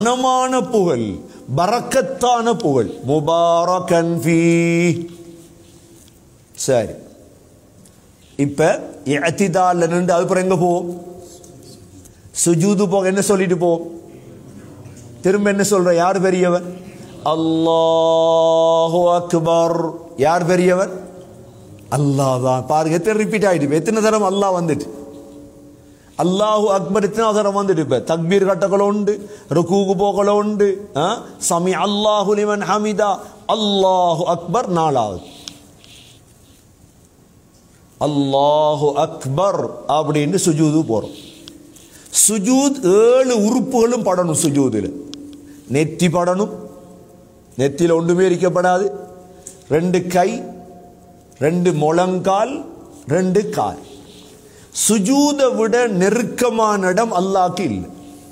கனமான புகழ் பரக்கத்தான புகழ் முபாரகன் ஃபீ சரி இப்ப இஅ்திதால்ல நின்று அதுக்கப்புறம் எங்க போவோம் சுஜூது போக என்ன சொல்லிட்டு போவோம் திரும்ப என்ன சொல்ற யார் பெரியவர் அல்லாஹு அக்பர் யார் பெரியவர் அல்லாஹ் தான் பாருங்க எத்தனை ரிப்பீட் ஆயிட்டு எத்தனை தரம் அல்லாஹ் வந்துட்டு அல்லாஹு அக்பர் எத்தனை தரம் வந்துட்டு இப்ப தக்பீர் கட்டக்கள உண்டு ருக்கூக்கு போகல உண்டு ஆ? சமி அல்லாஹு லிமன் ஹமிதா அல்லாஹு அக்பர் நாலாவது அல்லாஹு அக்பர் அப்படின்னு சுஜூது போறோம் சுஜூத் ஏழு உறுப்புகளும் படணும் சுஜூதில் நெத்தி படணும் நெத்தியில் ஒன்றுமே இருக்கப்படாது ரெண்டு கை ரெண்டு முழங்கால் ரெண்டு கால் சுஜூதை விட நெருக்கமான இடம் அல்லாஹ்க்கு இல்லை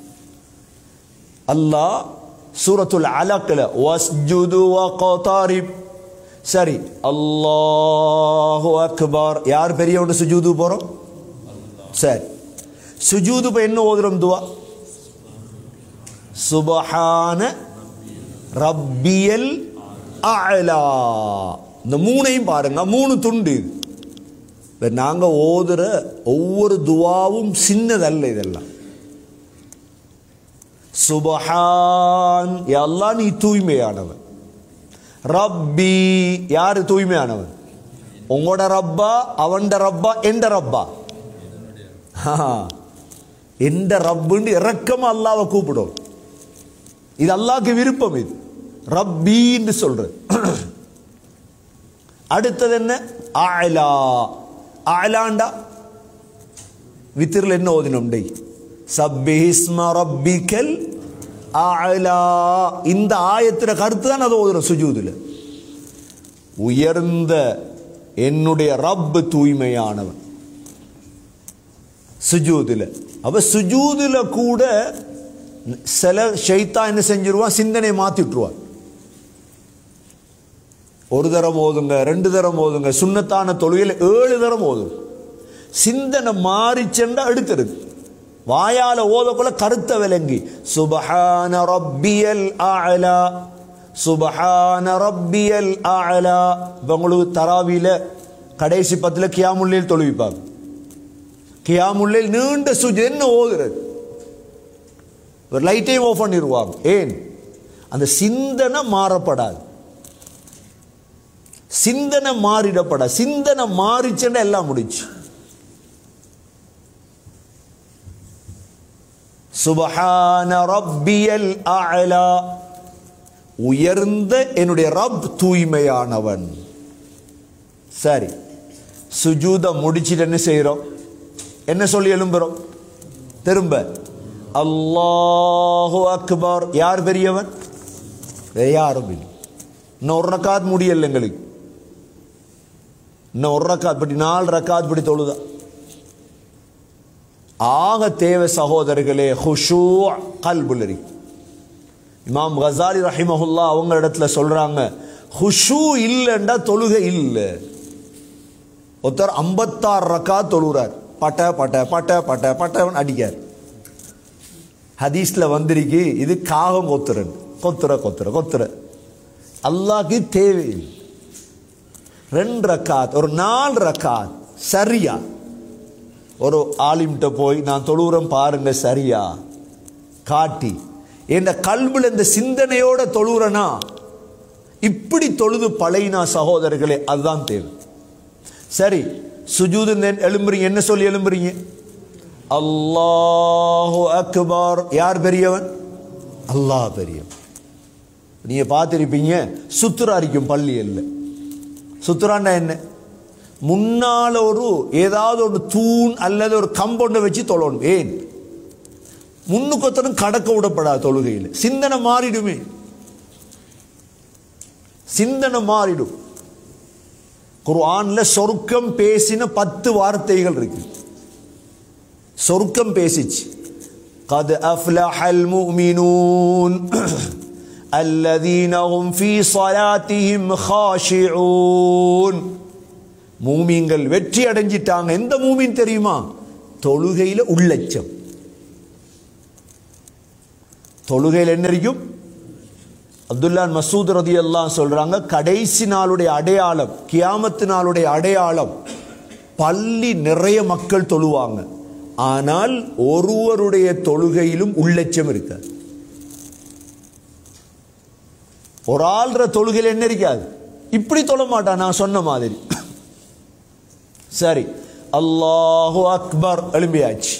அல்லாஹ் சூரத்துல் அலக்ல வஸ்ஜுது வகதாரிப் சரி அல்லாஹு அக்பர் யார் பெரியவங்க சுஜூது போறோம் சரி சுஜூது இப்ப என்ன ஓதுறோம் துவா சுபஹான ரப்பியல் அலா இந்த மூணையும் பாருங்க மூணு துண்டு இது இப்ப நாங்க ஓதுற ஒவ்வொரு துவாவும் சின்னதல்ல இதெல்லாம் சுபஹான் யா அல்லாஹ் நீ தூய்மையானவன் ரப்பி யாரு தூய்மையானவன் உங்களோட ரப்பா அவன்ட ரப்பா எந்த ரப்பா ஆ, எந்த ரப்புன்னு இறக்கமா அல்லாவை கூப்பிடும் இது அல்லாஹ்க்கு விருப்பம் இது ரப்பின்னு சொல்றது அடுத்தது என்ன ஆலா ஆலாண்டா வித்திரில் என்ன ஓதினோம் டெய் சப்பிஹிஸ்ம ரப்பிக்கல் ஆலா இந்த ஆயத்தின கருத்து தான் அதை ஓதுறோம் சுஜூதுல உயர்ந்த என்னுடைய ரப்பு தூய்மையானவன் சுஜூதுல அப்ப சுஜூதுல கூட சில ஷைத்தா என்ன செஞ்சிருவான் சிந்தனை மாத்தி விட்டுருவான் ஒரு தரம் ஓதுங்க ரெண்டு தரம் ஓதுங்க சுண்ணத்தான தொழுகையில் ஏழு தரம் ஓதும் சிந்தனை மாறி சென்றா அடுத்தது வாயால ஓதக்குள்ள கருத்த விளங்கி சுபஹான ரப்பியல் அலா சுபஹான ரப்பியல் அலா இப்போ உங்களுக்கு தராவியில கடைசி பத்துல கியாமுல்லையில் தொழுவிப்பாங்க கியாமுல்லையில் நீண்ட சுஜ் என்ன ஓதுறது ஒரு லைட்டையும் ஆஃப் பண்ணிடுவாங்க ஏன் அந்த சிந்தனை மாறப்படாது சிந்தனை மாறிடப்பட சிந்தனை மாறிச்சுன்னா எல்லாம் முடிச்சு சுபஹான ரப்பியல் அலா உயர்ந்த என்னுடைய ரப் தூய்மையானவன் சரி சுஜூத முடிச்சிட்டு என்ன செய்யறோம் என்ன சொல்லி எழும்புறோம் திரும்ப அல்லாஹு அக்பர் யார் பெரியவன் வேற யாரும் இல்லை இன்னும் ஒரு ரக்காத் முடியல எங்களுக்கு இன்னும் ஒரு ரக்காத் படி நாலு ரக்காத் படி தொழுதா ஆக தேவை சகோதரர்களே ஹுஷூ கல்புலரி இமாம் கசாலி ரஹிமஹுல்லா அவங்க இடத்துல சொல்றாங்க ஹுஷூ இல்லைண்டா தொழுகை இல்லை ஒருத்தர் ஐம்பத்தாறு ரக்கா தொழுகிறார் பட்ட பட்ட பட்ட பட்ட பட்டவன் அடிக்கார் ஹதீஸ்ல வந்திருக்கு இது காகம் கொத்துறன் கொத்துற கொத்துற கொத்துற அல்லாஹ்க்கு தேவையில்லை ரெண்டு ரக்காத் ஒரு நாலு ரக்காத் சரியா ஒரு ஆலிம்கிட்ட போய் நான் தொழுகிறேன் பாருங்க சரியா காட்டி என் கல்வில இந்த சிந்தனையோட தொழுகிறனா இப்படி தொழுது பழையினா சகோதரர்களே அதுதான் தேவை சரி சுஜூது நெ- எழும்புறீங்க என்ன சொல்லி எழும்புறீங்க அல்லாஹு அக்பர் யார் பெரியவன் அல்லாஹ் பெரியவன் நீங்க பார்த்திருப்பீங்க சுத்துரா இருக்கும் பள்ளியல்ல சுத்துறாண்டா என்ன முன்னால ஒரு ஏதாவது ஒரு தூண் அல்லது ஒரு கம்பவுண்டை வச்சு தொழணும் ஏன் முன்னுக்கொத்தனும் கடக்க விடப்படாது தொழுகையில் சிந்தனை மாறிடுமே சிந்தனை மாறிடும் குர்ஆன்ல சொர்க்கம் பேசின பத்து வார்த்தைகள் இருக்கு சொர்க்கம் பேசிச்சு قد أفلح المؤمنون الذين هم في صلاتهم خاشعون மூமீன்கள் வெற்றி அடைஞ்சிட்டாங்க எந்த மூமீன் தெரியுமா தொழுகையில உள்ளச்சம் தொழுகையில் என்ன இருக்கும் அப்துல்லான் மசூத் ரதி எல்லாம் சொல்றாங்க கடைசி நாளுடைய அடையாளம் கியாமத்து நாளுடைய அடையாளம் பள்ளி நிறைய மக்கள் தொழுவாங்க ஆனால் ஒருவருடைய தொழுகையிலும் உள்ளட்சம் இருக்காது ஒரு ஆள்ற தொழுகையில் என்ன இருக்காது இப்படி தொழ மாட்டான் நான் சொன்ன மாதிரி சரி அல்லாஹு அக்பர் எழும்பியாச்சு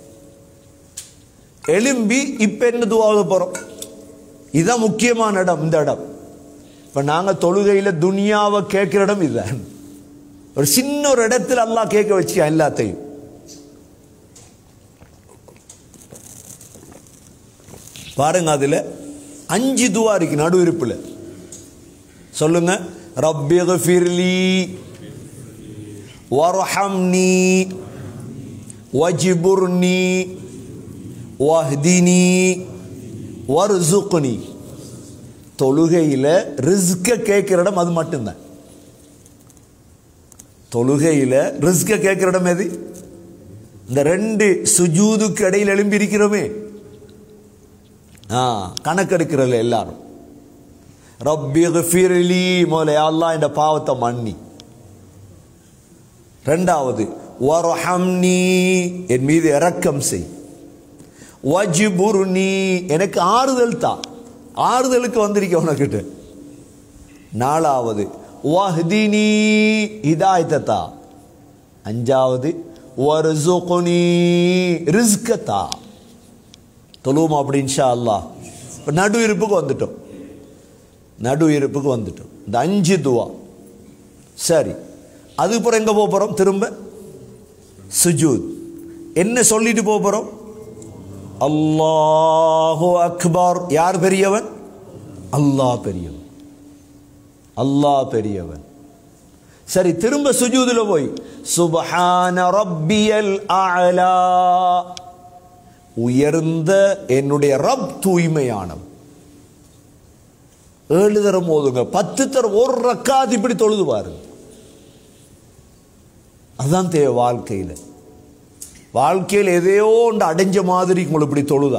எழும்பி இப்ப என்ன துவாக போறோம் இதுதான் முக்கியமான இடம் இந்த இடம் இப்ப நாங்க தொழுகையில துனியாவை கேட்கிற இடம் இதுதான் ஒரு சின்ன ஒரு இடத்துல அல்லாஹ் கேட்க வச்சு எல்லாத்தையும் பாருங்க அதுல அஞ்சு துவா இருக்கு நடு இருப்புல சொல்லுங்க ரப்பி ஃபிர்லி வர்ஹம்னி வஜிபுர்னி வஹ்தினி வர்சுக்னி தொழுகையில் ரிஸ்க கேட்கிற இடம் அது மட்டும்தான் தொழுகையில் ரிஸ்க கேட்கிற இடம் எது இந்த ரெண்டு சுஜூதுக்கு இடையில் எழும்பி இருக்கிறோமே ஆ கணக்கெடுக்கிறல எல்லாரும் ரப்பி ஃபிர்லி முதல்ல அல்லாஹ் இந்த பாவத்தை மன்னி ரெண்டாவது வரஹம்னி என் மீது இரக்கம் செய் வஜிபுர்னி எனக்கு ஆறுதல் தா ஆறுதலுக்கு வந்திருக்க உனக்கிட்ட நாலாவது வஹ்தினி ஹிதாயத்தை தா அஞ்சாவது வர்சுக்னி ரிஸ்க தா தொழுவோம் அப்படி இன்ஷா அல்லாஹ் இப்போ நடு இருப்புக்கு வந்துட்டோம் நடு இருப்புக்கு வந்துட்டோம் இந்த அஞ்சு துவா சரி அதுக்கப்புறம் எங்க போக போறோம் திரும்ப சுஜூத் என்ன சொல்லிட்டு போக போறோம் அல்லாஹு அக்பர் யார் பெரியவன் அல்லாஹ் பெரியவன் அல்லாஹ் பெரியவன் சரி திரும்ப சுஜூதுல போய் சுபஹான ரப்பியல் அலா உயர்ந்த என்னுடைய ரப் தூய்மையானவன் ஏழு தரம் ஓதுங்க பத்து தரம் ஒரு ரக்காத் இப்படி தொழுது பாருங்க அதுதான் தேவை வாழ்க்கையில் வாழ்க்கையில் எதையோ ஒன்று அடைஞ்ச மாதிரி உங்களுக்கு இப்படி தொழுதா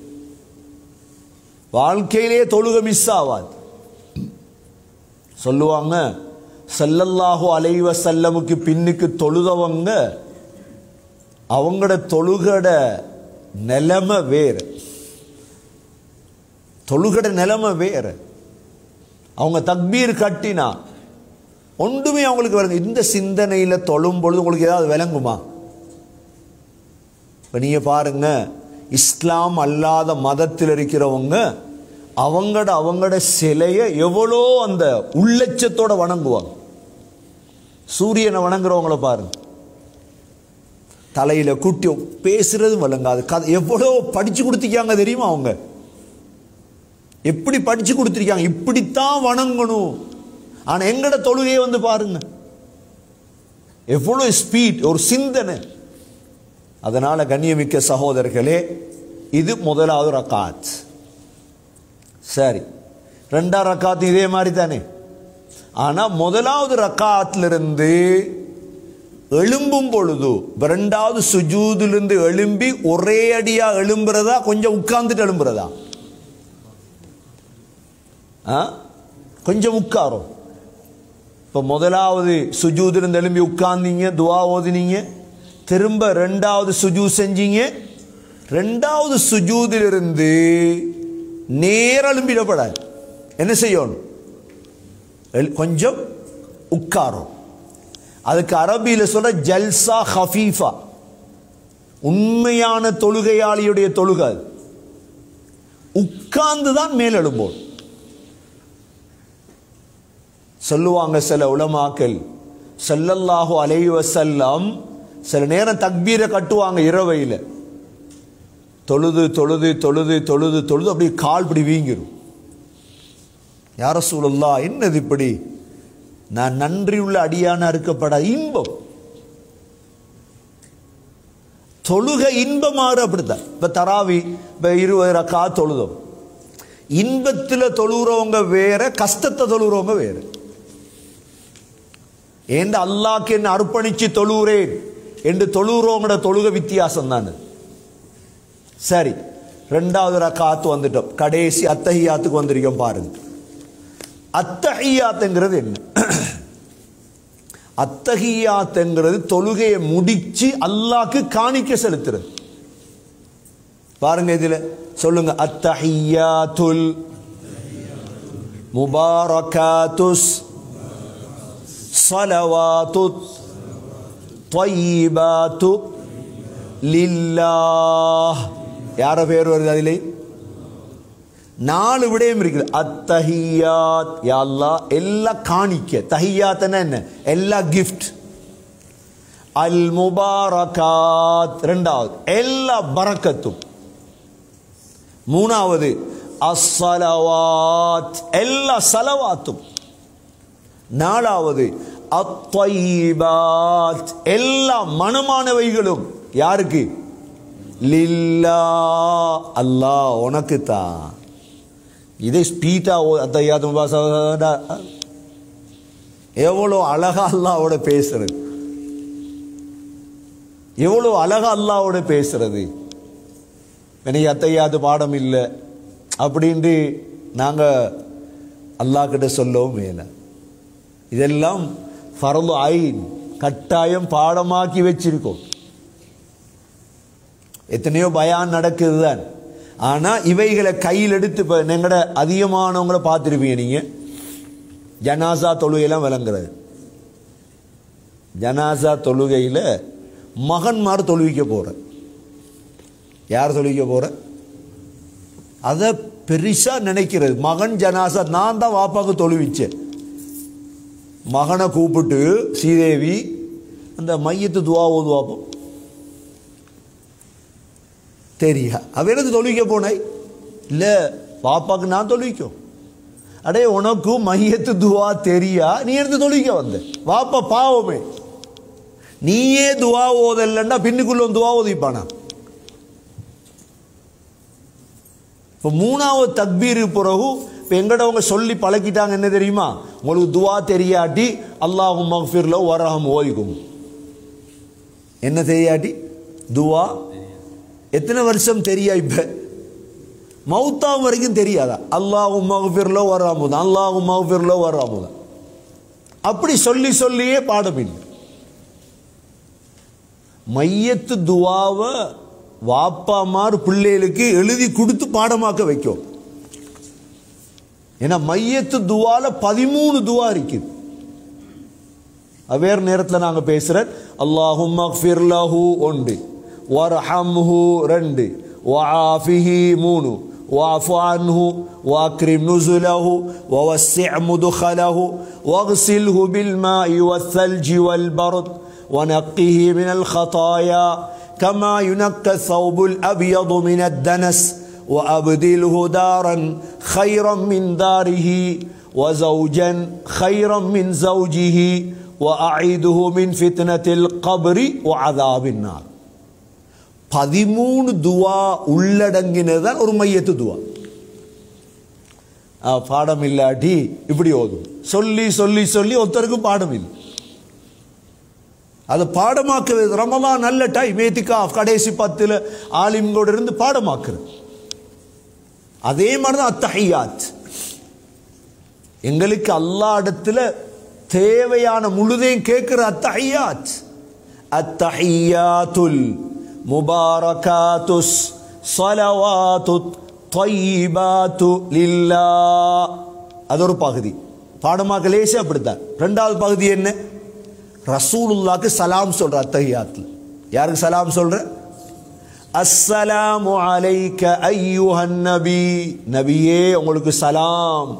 வாழ்க்கையிலே தொழுக மிஸ் ஆகாது சொல்லுவாங்க சல்லல்லாஹு அலைவ செல்லமுக்கு பின்னுக்கு தொழுதவங்க அவங்களோட தொழுகட நிலைமை வேறு தொழுகட நிலைமை வேறு அவங்க தக்பீர் கட்டினா ஒன்றுமே அவங்களுக்கு வருங்க இந்த சிந்தனையில் தொழும் பொழுது உங்களுக்கு ஏதாவது விளங்குமா இப்போ நீங்கள் பாருங்க இஸ்லாம் அல்லாத மதத்தில் இருக்கிறவங்க அவங்களோட அவங்களோட சிலையை எவ்வளோ அந்த உள்ளட்சத்தோட வணங்குவாங்க சூரியனை வணங்குறவங்கள பாருங்க தலையில குட்டி பேசுறதும் விளங்காது கதை எவ்வளோ படிச்சு கொடுத்திருக்காங்க தெரியுமா அவங்க எப்படி படிச்சு கொடுத்திருக்காங்க இப்படித்தான் வணங்கணும் ஆனா எங்கட தொழுகையை வந்து பாருங்க எவ்வளவு ஸ்பீட் ஒரு சிந்தனை அதனால கண்ணியமிக்க சகோதரர்களே இது முதலாவது ரக்காத் சரி ரெண்டாம் ரக்காத் இதே மாதிரி தானே ஆனா முதலாவது ரக்காத்திலிருந்து எழும்பும் பொழுது இப்ப ரெண்டாவது சுஜூதிலிருந்து எழும்பி ஒரே அடியா எழும்புறதா கொஞ்சம் உட்கார்ந்துட்டு எழும்புறதா ஆ? கொஞ்சம் உட்காரும் இப்போ முதலாவது சுஜூதிலிருந்து எழும்பி உட்கார்ந்தீங்க துவா ஓதினீங்க திரும்ப ரெண்டாவது சுஜூ செஞ்சீங்க ரெண்டாவது சுஜூதிலிருந்து நேர எழும்பிடப்படாது என்ன செய்யணும் எழு- கொஞ்சம் உட்காரும் அதுக்கு அரபியில் சொல்ற ஜல்சா ஹஃபீஃபா உண்மையான தொழுகையாளியுடைய தொழுகை அது. உட்கார்ந்து தான் மேல் எழும்போம் சொல்லுவாங்க சில உலமாக்கள் ஸல்லல்லாஹு அலைஹி வஸல்லம் சில நேரம் தக்பீரை கட்டுவாங்க இரவையில் தொழுது தொழுது தொழுது தொழுது தொழுது அப்படியே கால் இப்படி வீங்கிரும் யார சூழல்லா என்னது இப்படி நான் நன்றியுள்ள அடியான அறுக்கப்பட இன்பம் தொழுகை இன்பமாறு அப்படித்தான் இப்ப தராவி இப்ப இருபது ரக்கா தொழுதோம் இன்பத்துல தொழுகிறவங்க வேற கஷ்டத்தை தொழுகிறவங்க வேற ஏண்ட அல்லாக்கு என்ன அர்ப்பணிச்சு தொழுகிறேன் என்று தொழுகிறவங்களோட தொழுக வித்தியாசம் தானே சரி ரெண்டாவது ரக்காத்து வந்துட்டோம் கடைசி அத்தஹியாத்துக்கு வந்திருக்கோம் பாருங்க அத்தஹியாத்துங்கிறது என்ன அத்தஹியாத்துங்கிறது தொழுகையை முடிச்சு அல்லாஹ்க்கு காணிக்க செலுத்துறது பாருங்க இதுல சொல்லுங்க அத்தஹியாத்துல் முபாரகாத்துஸ் صلوات طيبات لله யார பேர் வருது அதிலே நாலு விடயம் இருக்குது அத்தஹியாத் யா அல்லாஹ் எல்லா காணிக்க தஹியாத்னா என்ன எல்லா கிஃப்ட் அல் முபாரகாத் ரெண்டாவது எல்லா பரக்கத்தும் மூணாவது அஸ்ஸலவாத் எல்லா சலவாத்தும் நாலாவது அத்வைபாத் எல்லா மனமானவைகளும் யாருக்கு லில்லா அல்லாஹ் உனக்கு தான் இதை ஸ்பீட்டா அத்தையாத்தும் எவ்வளோ அழகா அல்லாவோட பேசுறது எவ்வளோ அழகா அல்லாவோட பேசுறது எனக்கு அத்தையாது பாடம் இல்லை அப்படின்ட்டு நாங்கள் அல்லாஹ் கிட்ட சொல்லவும் மேல இதெல்லாம் ஃபரது ஐன் கட்டாயம் பாடமாக்கி வச்சிருக்கோம் எத்தனையோ பயான் நடக்குது தான் ஆனால் இவைகளை கையில் எடுத்து இப்போ எங்கட அதிகமானவங்களை பார்த்துருப்பீங்க நீங்கள் ஜனாசா தொழுகையெல்லாம் விளங்குறது ஜனாசா தொழுகையில் மகன்மார் தொழுவிக்க போகிற யார் தொழுவிக்க போகிற அதை பெருசாக நினைக்கிறது மகன் ஜனாசா நான் தான் வாப்பாக்கு தொழுவிச்சேன் மகனை கூப்பிட்டு ஸ்ரீதேவி அந்த மையத்து துவா ஓதுவாப்போம் தெரியா அவ எனக்கு தொழுவிக்க போனாய் இல்லை பாப்பாக்கு நான் தொழுவிக்கும் அடே உனக்கு மையத்து துவா தெரியா நீ எடுத்து தொழுவிக்க வந்த வாப்பா பாவமே நீயே துவா ஓதல்லன்னா பின்னுக்குள்ள வந்து துவா ஓதிப்பானா இப்போ மூணாவது தக்பீரு பிறகு இப்போ எங்கடவங்க சொல்லி பழக்கிட்டாங்க என்ன தெரியுமா உங்களுக்கு துவா தெரியாட்டி அல்லாஹும் மஃபிர்ல வரஹம் ஓதிக்கும் என்ன தெரியாட்டி துவா எத்தனை வருஷம் தெரியா இப்ப மௌத்தாம் வரைக்கும் தெரியாதா அல்லாஹும் மஃபிர்ல வராமுதான் அல்லாஹும் மஃபிர்ல வராமுதான் அப்படி சொல்லி சொல்லியே பாடம் இல்லை மையத்து துவாவை வாப்பாமார் பிள்ளைகளுக்கு எழுதி கொடுத்து பாடமாக்க வைக்கும் ஏன்னா மையத்து துவால பதிமூணு துவா இருக்குது வேறு நேரத்தில் நாங்கள் பேசுகிறேன் அல்லாஹும் மக்ஃபிர் லஹு ஒன்று வர்ஹம்ஹு ரெண்டு வஆஃபிஹி மூணு واعف عنه واكرم نزله ووسع مدخله واغسله بالماء والثلج والبرد ونقه من الخطايا كما ينقى الثوب الابيض من الدنس وابدله دارا خيرا من داره وزوجا خيرا من زوجه واعيده من فتنه القبر وعذاب النار பதிமூணு துவா உள்ளடங்கினதுதான் ஒரு மையத்து துவா ஆ, பாடம் இல்லாட்டி இப்படி ஓதும் சொல்லி சொல்லி சொல்லி ஒருத்தருக்கும் பாடம் இல்லை அது பாடமாக்குறது ரமலான் நல்ல டைம் ஏத்திக்கா கடைசி பத்தில் ஆலிம்கோட இருந்து பாடமாக்குறது அதே மாதிரி தான் அத்தஹியாத் எங்களுக்கு அல்லா இடத்துல தேவையான முழுதையும் கேட்கிற அத்தஹியாத் அத்தஹியாத்துல் முபாரகாத்துஸ் ஸலவாத்து தையிபாத்து லில்லா அது ஒரு பகுதி பாடமாக்க லேசே அப்படித்தான் ரெண்டாவது பகுதி என்ன ரசூலுல்லாக்கு சலாம் சொல்ற அத்தஹியாத்துல யாருக்கு சலாம் சொல்ற அஸ்ஸலாமு அலைக்க ஐயுஹன் நபி நபியே உங்களுக்கு சலாம்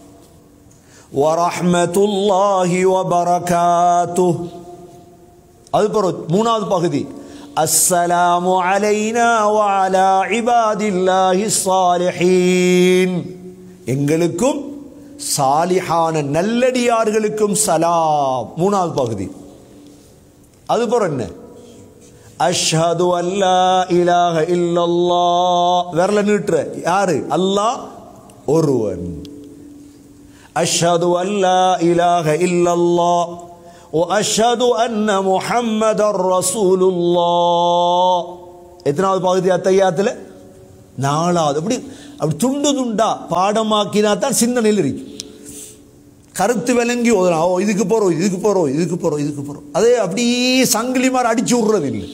வரஹ்மத்துல்லாஹி வபரகாத்துஹ் அது பிறகு மூணாவது பகுதி அஸ்ஸலாமு அலைனா வஅலா இபாதில்லாஹி ஸாலிஹீன் எங்களுக்கும் சாலிஹான நல்லடியார்களுக்கும் சலாம் மூணாவது பகுதி அது பிறகு என்ன அஷ்ஹது அல்லா இலாஹ இல்லல்லாஹ் விரல நீட்டுற யாரு அல்லாஹ் ஒருவன் அஷ்ஹது அல்லா இலாஹ இல்லல்லாஹ் وأشهد أن محمد رسول الله எத்தனாவது பகுதி அத்தையாத்தில் நாலாவது அப்படி அப்படி துண்டு துண்டா பாடமாக்கினா தான் சிந்தனையில் இருக்கும் கருத்து விளங்கி ஓதுறான் ஓ இதுக்கு போறோம் இதுக்கு போறோம் இதுக்கு போறோம் இதுக்கு போறோம் அதே அப்படியே சங்கிலி மாதிரி அடிச்சு விடுறது இல்லை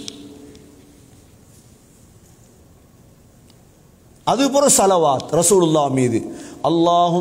அது போற சலவாத் ரசூலுல்லா மீது அல்லாஹும்